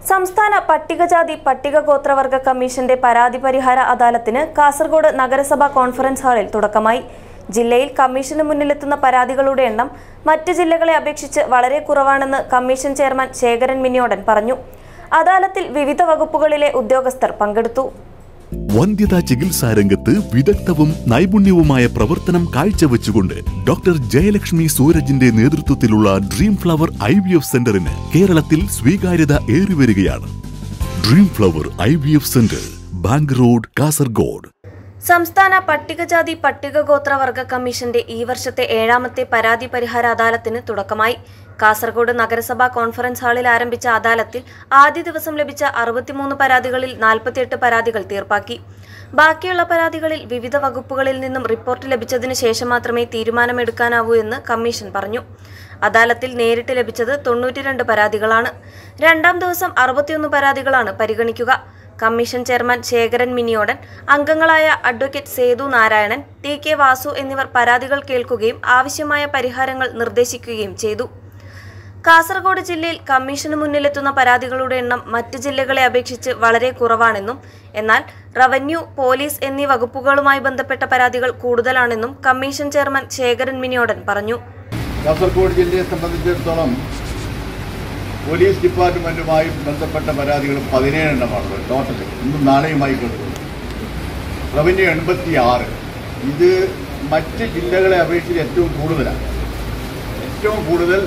സംസ്ഥാന പട്ടികജാതി പട്ടികഗോത്രവർഗ കമ്മീഷന്റെ പരാതി പരിഹാര അദാലത്തിന് കാസർഗോഡ് നഗരസഭാ കോൺഫറൻസ് ഹാളിൽ തുടക്കമായി ജില്ലയിൽ കമ്മീഷന് മുന്നിലെത്തുന്ന പരാതികളുടെ എണ്ണം മറ്റ് ജില്ലകളെ അപേക്ഷിച്ച് വളരെ കുറവാണെന്ന് കമ്മീഷൻ ചെയർമാൻ ശേഖരൻ മിനിയോടൻ പറഞ്ഞു അദാലത്തിൽ വിവിധ വകുപ്പുകളിലെ ഉദ്യോഗസ്ഥർ പങ്കെടുത്തു വന്ധ്യതാ ചികിത്സാ രംഗത്ത് വിദഗ്ധവും നൈപുണ്യവുമായ പ്രവർത്തനം കാഴ്ചവെച്ചുകൊണ്ട് ഡോക്ടർ ജയലക്ഷ്മി സൂരജിന്റെ നേതൃത്വത്തിലുള്ള dream flower I V F സെന്ററിന് കേരളത്തിൽ സ്വീകാര്യത ഏറിവരികയാണ് dream flower I V F centre bank road Kasaragod സംസ്ഥാന പട്ടികജാതി പട്ടികഗോത്രവർഗ കമ്മീഷന്റെ ഈ വർഷത്തെ ഏഴാമത്തെ പരാതി പരിഹാര അദാലത്തിന് തുടക്കമായി കാസർഗോഡ് നഗരസഭാ കോൺഫറൻസ് ഹാളിൽ ആരംഭിച്ച അദാലത്തിൽ ആദ്യ ദിവസം ലഭിച്ച അറുപത്തിമൂന്ന് പരാതികളിൽ നാൽപ്പത്തിയെട്ട് പരാതികൾ തീർപ്പാക്കി ബാക്കിയുള്ള പരാതികളിൽ വിവിധ വകുപ്പുകളിൽ നിന്നും റിപ്പോർട്ട് ലഭിച്ചതിന് ശേഷം മാത്രമേ തീരുമാനമെടുക്കാനാവൂ എന്ന് കമ്മീഷൻ പറഞ്ഞു അദാലത്തിൽ നേരിട്ട് ലഭിച്ചത് തൊണ്ണൂറ്റിരണ്ട് പരാതികളാണ് രണ്ടാം ദിവസം അറുപത്തിയൊന്ന് പരാതികളാണ് പരിഗണിക്കുക കമ്മീഷൻ ചെയർമാൻ ശേഖരൻ മിനിയോടൻ അംഗങ്ങളായ advocate Sethu Narayanan T K Vasu എന്നിവർ പരാതികൾ കേൾക്കുകയും ആവശ്യമായ പരിഹാരങ്ങൾ നിർദ്ദേശിക്കുകയും ചെയ്തു കാസർഗോഡ് ജില്ലയിൽ കമ്മീഷന് മുന്നിലെത്തുന്ന പരാതികളുടെ എണ്ണം മറ്റ് ജില്ലകളെ അപേക്ഷിച്ച് വളരെ കുറവാണെന്നും എന്നാൽ റവന്യൂ പോലീസ് എന്നീ വകുപ്പുകളുമായി ബന്ധപ്പെട്ട പരാതികൾ കൂടുതലാണെന്നും കമ്മീഷൻ ചെയർമാൻ ശേഖരൻ മിനിയോടൻ പറഞ്ഞു കാസർഗോഡ് ജില്ലയെ സംബന്ധിച്ചിടത്തോളം പോലീസ് ഡിപ്പാർട്ട്മെന്റുമായി ബന്ധപ്പെട്ട പരാതികൾ പതിനേഴ് എണ്ണമാണ് ടോട്ടൽ ഇന്നും നാളെയുമായി കൊടുക്കുന്നത് റവന്യൂ എൺപത്തി ആറ് ഇത് മറ്റ് ജില്ലകളെ അപേക്ഷിച്ച് ഏറ്റവും കൂടുതലാണ് ഏറ്റവും കൂടുതൽ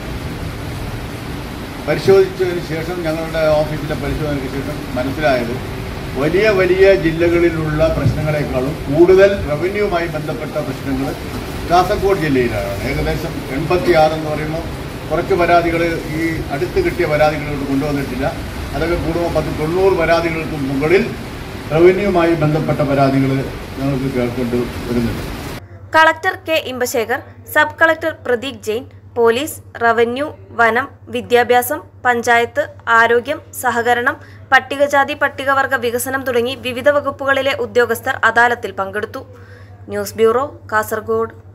പരിശോധിച്ചതിന് ശേഷം ഞങ്ങളുടെ ഓഫീസിലെ പരിശോധനയ്ക്ക് ശേഷം മനസ്സിലായത് വലിയ വലിയ ജില്ലകളിലുള്ള പ്രശ്നങ്ങളെക്കാളും കൂടുതൽ റവന്യൂവുമായി ബന്ധപ്പെട്ട പ്രശ്നങ്ങൾ കാസർഗോഡ് ജില്ലയിലാണ് ഏകദേശം എൺപത്തി ആറ് എന്ന് പറയുമ്പോൾ കുറച്ച് പരാതികൾ ഈ അടുത്ത് കിട്ടിയ പരാതികൾ കൊണ്ടുവന്നിട്ടില്ല അതൊക്കെ കൂടുമ്പോൾ പത്ത് തൊണ്ണൂറ് പരാതികൾക്ക് മുകളിൽ റവന്യൂവുമായി ബന്ധപ്പെട്ട പരാതികൾ ഞങ്ങൾക്ക് കേൾക്കേണ്ടി വരുന്നുണ്ട് collector K Imbasekhar sub collector Pradeep Jain police revenue വനം വിദ്യാഭ്യാസം പഞ്ചായത്ത് ആരോഗ്യം സഹകരണം പട്ടികജാതി പട്ടികവർഗ വികസനം തുടങ്ങി വിവിധ വകുപ്പുകളിലെ ഉദ്യോഗസ്ഥർ അദാലത്തിൽ പങ്കെടുത്തു ന്യൂസ് ബ്യൂറോ കാസർഗോഡ്